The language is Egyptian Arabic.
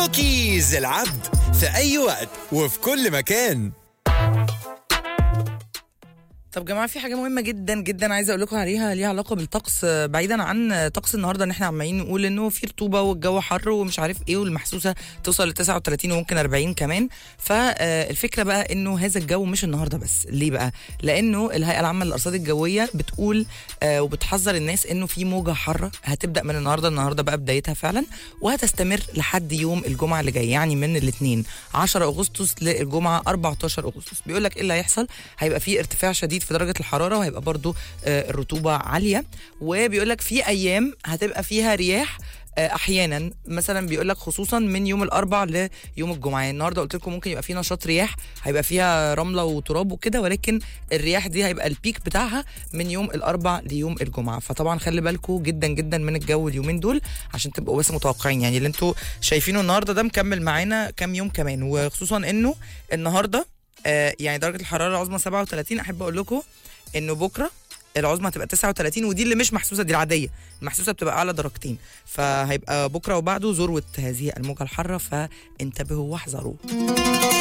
كوكيز العبد في أي وقت وفي كل مكان طب جماعه في حاجه مهمه جدا جدا عايزه اقول لكم عليها ليها علاقه بالطقس آه، بعيدا عن طقس النهارده ان احنا عمالين نقول انه في رطوبه والجو حر ومش عارف ايه والمحسوسه توصل ل 39 وممكن 40 كمان فالفكره بقى انه هذا الجو مش النهارده بس ليه بقى لانه الهيئه العامه للارصاد الجويه بتقول آه، وبتحذر الناس انه في موجه حاره هتبدا من النهارده النهارده بقى بدايتها فعلا وهتستمر لحد يوم الجمعه اللي جاي يعني من الاثنين 10 اغسطس للجمعه 14 اغسطس بيقول لك ايه اللي هيحصل هيبقى في ارتفاع شديد في درجه الحراره وهيبقى برضو آه، الرطوبه عاليه وبيقول لك في ايام هتبقى فيها رياح آه، احيانا مثلا بيقول لك خصوصا من يوم الاربع ليوم الجمعه يعني النهارده قلت لكم ممكن يبقى في نشاط رياح هيبقى فيها رمله وتراب وكده ولكن الرياح دي هيبقى البيك بتاعها من يوم الاربع ليوم الجمعه فطبعا خلي بالكم جدا جدا من الجو اليومين دول عشان تبقوا بس متوقعين يعني اللي انتوا شايفينه النهارده ده مكمل معانا كام يوم كمان وخصوصا انه النهارده آه، يعني درجه الحراره العظمى 37 احب اقول لكم انه بكره العظمى هتبقى 39 ودي اللي مش محسوسه دي العاديه المحسوسه بتبقى اعلى درجتين فهيبقى بكره وبعده ذروه هذه الموجه الحاره فانتبهوا واحذروا